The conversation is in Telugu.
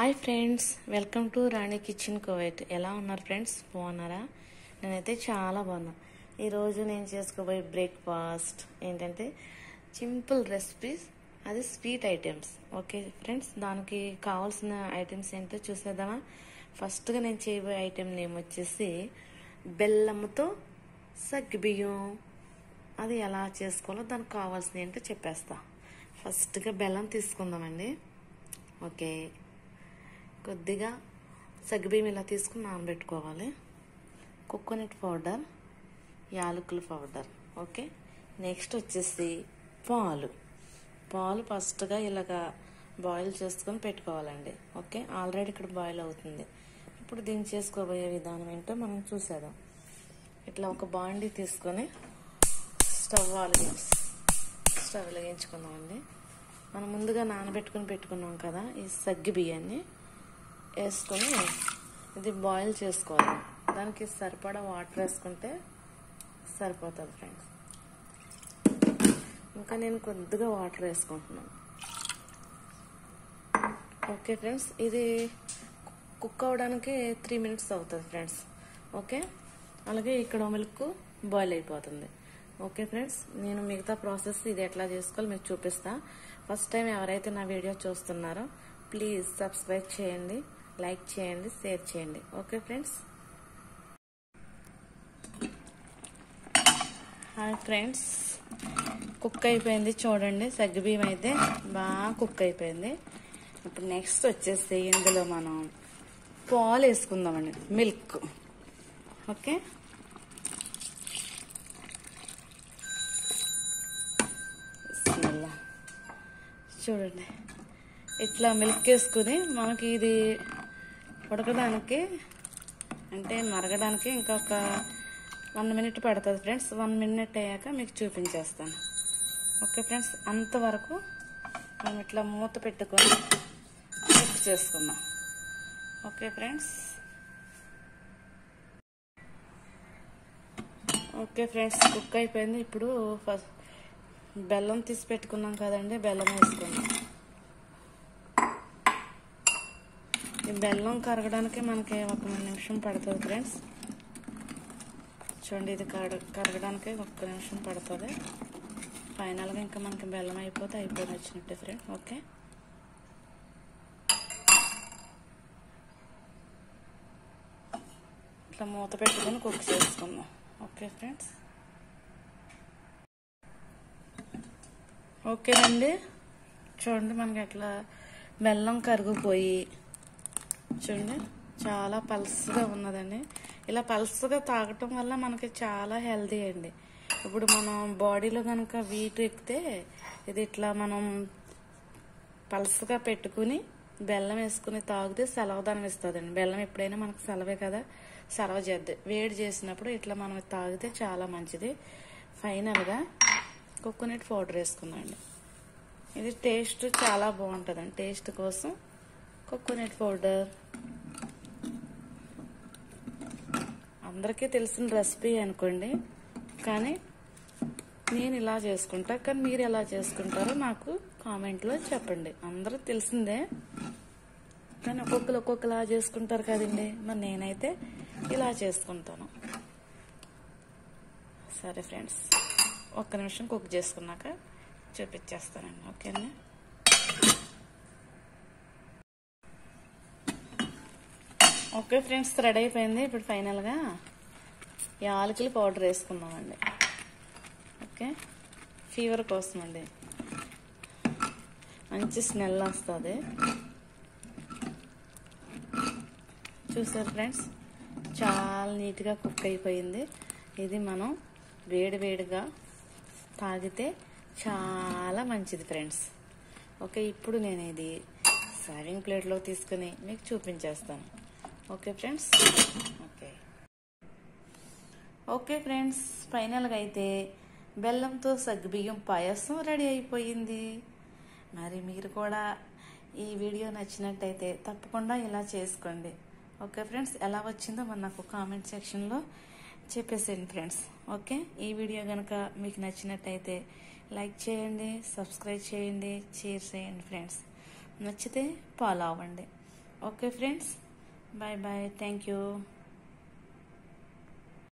Hi friends welcome to Rani kitchen Kuwait ఎలా ఉన్నారు ఫ్రెండ్స్ బాగున్నారా నేనైతే చాలా బాగున్నా ఈరోజు నేను చేసుకోబోయే బ్రేక్ఫాస్ట్ ఏంటంటే సింపుల్ రెసిపీస్ అది స్వీట్ ఐటమ్స్ ఓకే ఫ్రెండ్స్ దానికి కావాల్సిన ఐటమ్స్ ఏంటో చూసేద్దామా ఫస్ట్గా నేను చేయబోయే ఐటెం నేమ్ వచ్చేసి బెల్లంతో సగ్గుబియ్యం అది ఎలా చేసుకోవాలో దానికి కావాల్సింది ఏంటో చెప్పేస్తా ఫస్ట్గా బెల్లం తీసుకుందామండి ఓకే కొద్దిగా సగ్గుబియ్యం ఇలా తీసుకుని నానబెట్టుకోవాలి కోకోనట్ పౌడర్ యాలకుల పౌడర్ ఓకే నెక్స్ట్ వచ్చేసి పాలు పాలు ఫస్ట్గా ఇలాగా బాయిల్ చేసుకొని పెట్టుకోవాలండి ఓకే ఆల్రెడీ ఇక్కడ బాయిల్ అవుతుంది ఇప్పుడు దీన్ని చేసుకోబోయే విధానం ఏంటో మనం చూసేద్దాం ఇట్లా ఒక బాండీ తీసుకొని స్టవ్ వెలిగించి స్టవ్ వెలిగించుకుందామండి మనం ముందుగా నానబెట్టుకుని పెట్టుకున్నాం కదా ఈ సగ్గి బియ్యాన్ని వేసుకొని ఇది బాయిల్ చేసుకోవాలి దానికి సరిపడా వాటర్ వేసుకుంటే సరిపోతుంది ఫ్రెండ్స్ ఇంకా నేను కొద్దిగా వాటర్ వేసుకుంటున్నాను ఓకే ఫ్రెండ్స్ ఇది కుక్ అవ్వడానికి త్రీ మినిట్స్ అవుతుంది ఫ్రెండ్స్ ఓకే అలాగే ఇక్కడ మిల్క్ బాయిల్ అయిపోతుంది ఓకే ఫ్రెండ్స్ నేను మిగతా ప్రాసెస్ ఇది ఎట్లా చేసుకోవాలి మీకు చూపిస్తా ఫస్ట్ టైం ఎవరైతే నా వీడియో చూస్తున్నారో ప్లీజ్ సబ్స్క్రైబ్ చేయండి లైక్ చేయండి షేర్ చేయండి okay friends hi friends cook అయిపోయింది చూడండి సగ్గుబియ్యం అయితే బాగా కుక్ అయిపోయింది ఇప్పుడు నెక్స్ట్ వచ్చేసి ఇందులో మనం పాలు వేసుకుందామండి మిల్క్ ఓకే బిస్మిల్లా. చూడండి ఇట్లా మిల్క్ వేసుకుని మనకి ఇది ఉడకడానికి అంటే మరగడానికి ఇంకొక వన్ మినిట్ పడుతుంది ఫ్రెండ్స్ వన్ మినిట్ అయ్యాక మీకు చూపించేస్తాను ఓకే ఫ్రెండ్స్ అంతవరకు మనం ఇట్లా మూత పెట్టుకొని కుక్ చేసుకుందాం okay friends okay friends cook అయిపోయింది ఇప్పుడు ఫస్ట్ బెల్లం తీసి పెట్టుకున్నాం కదండి బెల్లం వేసుకుందాం ఈ బెల్లం కరగడానికి మనకి ఒక నిమిషం పడుతుంది ఫ్రెండ్స్ చూడండి ఇది కరగ కరగడానికి ఒక్క నిమిషం పడుతుంది ఫైనల్గా ఇంకా మనకి బెల్లం అయిపోతే అయిపోయి వచ్చినట్టే ఫ్రెండ్ ఓకే ఇట్లా మూత పెట్టుకొని కుక్ చేసుకుందాం ఓకే ఫ్రెండ్స్ ఓకేనండి చూడండి మనకి అట్లా బెల్లం కరిగిపోయి చూడండి చాలా పల్స్గా ఉన్నదండి ఇలా పల్స్గా తాగటం వల్ల మనకి చాలా హెల్తీ అండి ఇప్పుడు మనం బాడీలో కనుక వీట్ ఎక్కితే ఇది ఇట్లా మనం పల్స్గా పెట్టుకుని బెల్లం వేసుకుని తాగితే సెలవుదనం ఇస్తుందండి బెల్లం ఎప్పుడైనా మనకు సెలవే కదా సెలవు చేద్ది వేడి చేసినప్పుడు ఇట్లా మనం తాగితే చాలా మంచిది ఫైనల్గా కోకోనట్ పౌడర్ వేసుకుందండి ఇది టేస్ట్ చాలా బాగుంటుందండి టేస్ట్ కోసం కోకోనట్ పౌడర్ అందరికీ తెలిసిన రెసిపీ అనుకోండి కానీ నేను ఇలా చేసుకుంటా కానీ మీరు ఎలా చేసుకుంటారో నాకు కామెంట్లో చెప్పండి అందరూ తెలిసిందే కానీ ఒక్కొక్కరు ఒక్కొక్కలా చేసుకుంటారు కదండి మరి నేనైతే ఇలా చేసుకుంటాను సరే ఫ్రెండ్స్ ఒక్క నిమిషం కుక్ చేసుకున్నాక చూపించేస్తానండి ఓకేనా ఓకే ఫ్రెండ్స్ రెడీ అయిపోయింది ఇప్పుడు ఫైనల్గా యాలకులు పౌడర్ వేసుకుందామండి ఓకే ఫీవర్ కోసం అండి మంచి స్మెల్ వస్తుంది చూసారు ఫ్రెండ్స్ చాలా నీట్గా కుక్ అయిపోయింది ఇది మనం వేడి వేడిగా తాగితే చాలా మంచిది ఫ్రెండ్స్ ఓకే ఇప్పుడు నేను ఇది సర్వింగ్ ప్లేట్లో తీసుకుని మీకు చూపించేస్తాను okay friends okay okay friends ఫైనల్గా అయితే బెల్లంతో సగ్గుబియ్యం పాయసం రెడీ అయిపోయింది మరి మీరు కూడా ఈ వీడియో నచ్చినట్టయితే తప్పకుండా ఇలా చేసుకోండి ఓకే ఫ్రెండ్స్ ఎలా వచ్చిందో మరి నాకు కామెంట్ సెక్షన్లో చెప్పేసేయండి ఫ్రెండ్స్ ఓకే ఈ వీడియో కనుక మీకు నచ్చినట్టయితే లైక్ చేయండి సబ్స్క్రైబ్ చేయండి షేర్ చేయండి ఫ్రెండ్స్ నచ్చితే ఫాలో అవ్వండి okay friends bye bye thank you